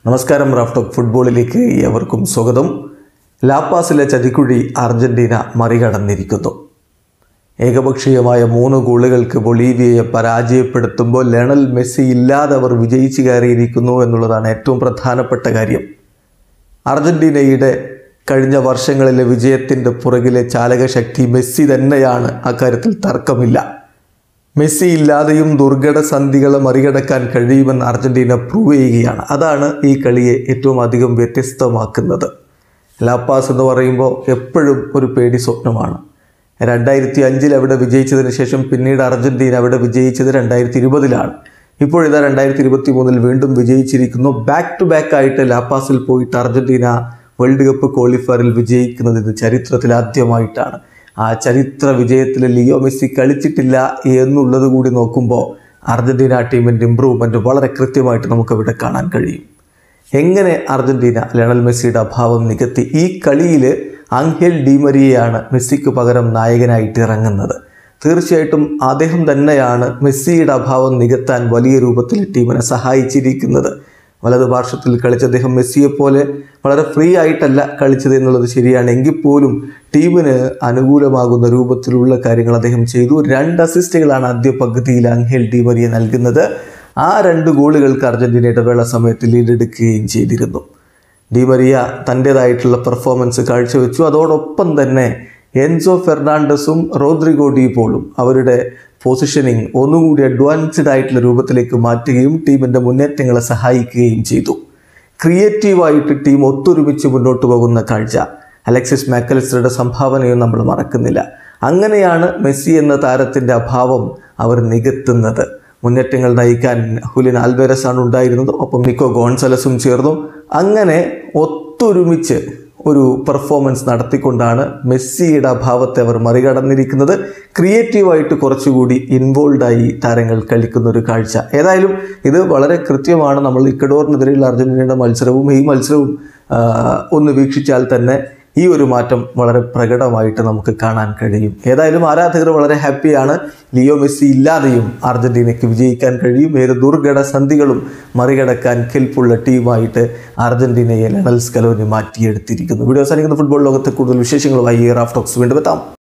നമസ്കാരം റാഫ്റ്റോക്ക് ഫുട്ബോളിലേക്ക് ഏവർക്കും സ്വാഗതം ലാപ്പാസിലെ ചതിക്കുഴി അർജന്റീന മറികടന്നിരിക്കുന്നു ഏകപക്ഷീയമായ മൂന്ന് ഗോളുകൾക്ക് ബൊളീവിയയെ പരാജയപ്പെടുത്തുമ്പോൾ ലണൽ മെസ്സി ഇല്ലാതെ അവർ വിജയിച്ചു കയറിയിരിക്കുന്നു എന്നുള്ളതാണ് ഏറ്റവും പ്രധാനപ്പെട്ട കാര്യം അർജന്റീനയുടെ കഴിഞ്ഞ വർഷങ്ങളിലെ വിജയത്തിൻ്റെ പുറകിലെ ചാലകശക്തി മെസ്സി തന്നെയാണ് അക്കാര്യത്തിൽ തർക്കമില്ല മെസ്സി ഇല്ലാതെയും ദുർഘട സന്ധികളെ മറികടക്കാൻ കഴിയുമെന്ന് അർജന്റീന പ്രൂവ് ചെയ്യുകയാണ് അതാണ് ഈ കളിയെ ഏറ്റവും അധികം വ്യത്യസ്തമാക്കുന്നത് ലാപ്പാസ് എന്ന് പറയുമ്പോൾ എപ്പോഴും ഒരു പേടി സ്വപ്നമാണ് രണ്ടായിരത്തി അഞ്ചിൽ അവിടെ വിജയിച്ചതിന് ശേഷം പിന്നീട് അർജന്റീന അവിടെ വിജയിച്ചത് രണ്ടായിരത്തി ഇരുപതിലാണ് ഇപ്പോഴിതാ രണ്ടായിരത്തി ഇരുപത്തി മൂന്നിൽ വീണ്ടും വിജയിച്ചിരിക്കുന്നു ബാക്ക് ടു ബാക്ക് ആയിട്ട് ലാപ്പാസിൽ പോയിട്ട് അർജന്റീന വേൾഡ് കപ്പ് ക്വാളിഫയറിൽ വിജയിക്കുന്നത് ഇത് ചരിത്രത്തിൽ ആദ്യമായിട്ടാണ് ആ ചരിത്ര വിജയത്തിൽ ലിയോ മെസ്സി കളിച്ചിട്ടില്ല എന്നുള്ളത് കൂടി നോക്കുമ്പോൾ അർജന്റീന ടീമിൻ്റെ ഇമ്പ്രൂവ്മെൻറ്റ് വളരെ കൃത്യമായിട്ട് നമുക്കവിടെ കാണാൻ കഴിയും എങ്ങനെ അർജന്റീന ലയണൽ മെസ്സിയുടെ അഭാവം നികത്തി ഈ കളിയിൽ ആംഹേൽ ഡിമരിയയാണ് മെസ്സിക്ക് പകരം നായകനായിട്ട് ഇറങ്ങുന്നത് തീർച്ചയായിട്ടും അദ്ദേഹം തന്നെയാണ് മെസ്സിയുടെ അഭാവം നികത്താൻ വലിയ രൂപത്തിൽ ടീമിനെ സഹായിച്ചിരിക്കുന്നത് വലത് പാർശ്വത്തിൽ കളിച്ച അദ്ദേഹം മെസ്സിയെ പോലെ വളരെ ഫ്രീ ആയിട്ടല്ല കളിച്ചത് എന്നുള്ളത് ശരിയാണ് എങ്കിൽ പോലും ടീമിന് അനുകൂലമാകുന്ന രൂപത്തിലുള്ള കാര്യങ്ങൾ അദ്ദേഹം ചെയ്തു രണ്ട് അസിസ്റ്റുകളാണ് ആദ്യ പകുതിയിൽ അംഹേൽ ഡിമരിയ നൽകുന്നത് ആ രണ്ട് ഗോളുകൾക്ക് അർജന്റീനയുടെ വേള സമയത്ത് ലീഡെടുക്കുകയും ചെയ്തിരുന്നു ഡിമരിയ തൻ്റേതായിട്ടുള്ള പെർഫോമൻസ് കാഴ്ചവെച്ചു അതോടൊപ്പം തന്നെ എൻസോ ഫെർണാണ്ടസും റോദ്രിഗോ ഡീപോളും അവരുടെ പൊസിഷനിങ് ഒന്നുകൂടി അഡ്വാൻസ്ഡ് ആയിട്ടുള്ള രൂപത്തിലേക്ക് മാറ്റുകയും ടീമിൻ്റെ മുന്നേറ്റങ്ങളെ സഹായിക്കുകയും ചെയ്തു ക്രിയേറ്റീവായിട്ട് ടീം ഒത്തൊരുമിച്ച് മുന്നോട്ട് പോകുന്ന കാഴ്ച അലക്സിസ് മാക്കലിസ്റ്ററുടെ സംഭാവനയും നമ്മൾ മറക്കുന്നില്ല അങ്ങനെയാണ് മെസ്സി എന്ന താരത്തിൻ്റെ അഭാവം അവർ നികത്തുന്നത് മുന്നേറ്റങ്ങൾ നയിക്കാൻ ഹുലിൻ ആൽബേരസ് ആണ് ഉണ്ടായിരുന്നത് ഒപ്പം നിക്കോ ഗോൺസലസും ചേർന്നു അങ്ങനെ ഒത്തൊരുമിച്ച് ഒരു പെർഫോമൻസ് നടത്തിക്കൊണ്ടാണ് മെസ്സിയുടെ അഭാവത്തെ അവർ മറികടന്നിരിക്കുന്നത് ക്രിയേറ്റീവായിട്ട് കുറച്ചുകൂടി ഇൻവോൾവായി താരങ്ങൾ കളിക്കുന്ന ഒരു കാഴ്ച ഏതായാലും ഇത് വളരെ കൃത്യമാണ് നമ്മൾ ഇക്കഡോറിനെതിരെയുള്ള അർജന്റീനയുടെ മത്സരവും ഈ മത്സരവും ആ, ഒന്ന് വീക്ഷിച്ചാൽ തന്നെ ഈ ഒരു മാറ്റം വളരെ പ്രകടമായിട്ട് നമുക്ക് കാണാൻ കഴിയും ഏതായാലും ആരാധകർ വളരെ ഹാപ്പിയാണ് ലിയോ മെസ്സി ഇല്ലാതെയും അർജന്റീനയ്ക്ക് വിജയിക്കാൻ കഴിയും ഏത് ദുർഘട സന്ധികളും മറികടക്കാൻ കെൽപ്പുള്ള ടീമായിട്ട് അർജന്റീനയെ ലണൽ സ്കലോനി മാറ്റിയെടുത്തിരിക്കുന്നു വീഡിയോ അവസാനിക്കുന്ന ഫുട്ബോൾ ലോകത്തെ കൂടുതൽ വിശേഷങ്ങളുമായി റാഫ് ടോക്സ് വീണ്ടും എത്താം